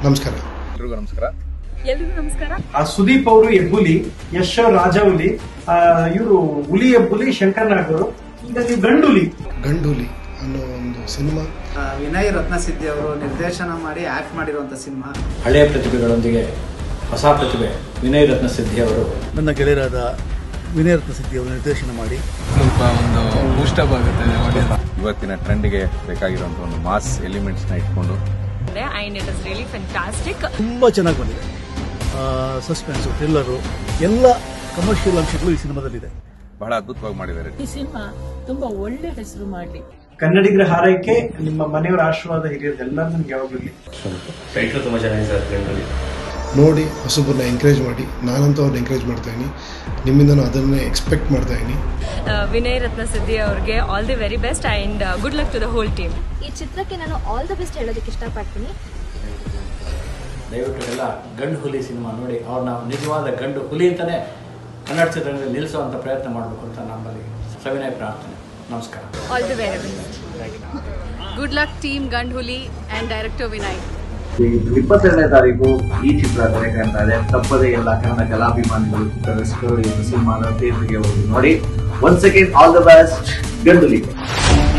ನಮಸ್ಕಾರ ಎಲ್ರಿಗೂ ನಮಸ್ಕಾರ ಎಲ್ರಿಗೂ ನಮಸ್ಕಾರ ಆ ಸುದೀಪ್ ಅವರು ಹೆಬ್ಬುಲಿ ಯಶ್ ರಾಜ ಹುಲಿ ಇವರು ಹುಲಿ ಹೆಬ್ಬುಲಿ ಶಂಕರ್ ನಾಗ್ ಅವರು ಈಗ ನೀವು ಗಂಡುಲಿ ಗಂಡುಲಿ ಅನ್ನೋ ಒಂದು ಸಿನಿಮಾ ಆ, ವಿನಯ್ ರತ್ನಸಿದ್ಧಿ ಅವರು ನಿರ್ದೇಶನ ಮಾಡಿ ಆಕ್ಟ್ ಮಾಡಿರುವಂತ ಸಿನಿಮಾ ಹಳೆಯ ಪ್ರತಿಭೆಗಳೊಂದಿಗೆ ಹೊಸ ಪ್ರತಿಭೆ ವಿನಯ್ ರತ್ನ ಸಿದ್ಧಿ ಅವರು ನನ್ನ ಗೆಳೆಯರಾದ ವಿನಯರತ್ನ ಸಿದ್ಧಿ ಅವರು ನಿರ್ದೇಶನ ಮಾಡಿ ಸ್ವಲ್ಪ ಒಂದು ಬೂಸ್ಟಪ್ ಆಗುತ್ತೆ ಇವತ್ತಿನ ಟ್ರೆಂಡ್ಗೆ ಬೇಕಾಗಿರುವಂತ ಒಂದು ಮಾಸ್ ಎಲಿಮೆಂಟ್ಸ್ ನ ಇಟ್ಕೊಂಡು and it is really fantastic ತುಂಬ ಚೆನ್ನಾಗಿ ಬಂದಿದೆ ಸಸ್ಪೆನ್ಸು ಥ್ರಿಲ್ಲರು ಎಲ್ಲ ಕಮರ್ಷಿಯಲ್ ಅಂಶಗಳು ಈ ಸಿನಿಮಾದಲ್ಲಿದೆ ಬಹಳ ಅದ್ಭುತವಾಗಿ ಮಾಡಿದ್ದಾರೆ ಈ ಸಿನಿಮಾ ತುಂಬಾ ಒಳ್ಳೆ ಹೆಸರು ಮಾಡ್ಲಿ ಕನ್ನಡಿಗರ ಹಾರೈಕೆ ನಿಮ್ಮ ಮನೆಯವರ ಆಶೀರ್ವಾದ ಹಿರಿಯರು ಎಲ್ಲರೂ ನಮ್ಗೆ ಯಾವಾಗಲೂ ಇರ್ಲಿ. ಟೈಟ್ಲು ತುಂಬ ಚೆನ್ನಾಗಿದೆ ಸರ್ ಗಂಡುಲಿ ನೋಡಿ ಹೊಸಬ್ರನ್ನ ಎಂಕರೇಜ್ ಮಾಡಿ ನಾನಂತೂ ಅವ್ರನ್ನ ಎಂಕರೇಜ್ ಮಾಡ್ತಾ ಇದ್ದೀನಿ ನಿಮ್ಮಿಂದನೂ ಅದನ್ನೇ ಎಕ್ಸ್ಪೆಕ್ಟ್ ಮಾಡ್ತಾ ಇದ್ದೀನಿ ವಿನಯ್ ರತ್ನ ಸಿದ್ಧಿ ಅವ್ರಿಗೆ all the very best and good luck to the whole team ಈ ಚಿತ್ರಕ್ಕೆ ನಾನು ಆಲ್ ದ ಬೆಸ್ಟ್ ಹೇಳೋದಕ್ಕೆ ಇಷ್ಟಪಡ್ತೀನಿ ದಯವಿಟ್ಟು ಎಲ್ಲ ಗಂಡು ಹುಲಿ ಸಿನಿಮಾ ನೋಡಿ ಅವ್ರನ್ನ ನಿಜವಾದ ಗಂಡು ಹುಲಿ ಅಂತಲೇ ಕನ್ನಡ ಚಿತ್ರಗಳಲ್ಲಿ ನಿಲ್ಲಿಸುವಂಥ ಪ್ರಯತ್ನ ಮಾಡಬೇಕು ಅಂತ ನಮ್ಮಲ್ಲಿ ಸವಿನಯ ಪ್ರಾರ್ಥನೆ ನಮಸ್ಕಾರ all the very best good luck team Gandu Huli and director Vinay ಇಪ್ಪತ್ತೆರಡನೇ ತಾರೀಕು ಈ ಚಿತ್ರ ತೆರೆ ಕಾಣ್ತಾ ಇದೆ ತಪ್ಪದೇ ಎಲ್ಲ ಕನ್ನಡ ಕಲಾಭಿಮಾನಿಗಳು ಚಿತ್ರದರ್ಶಕರು ಈ ಸಿನಿಮಾನ ಥಿಯೇಟರ್ಗೆ ಹೋಗಿ ನೋಡಿ one second all the best ಗಂಡುಲಿ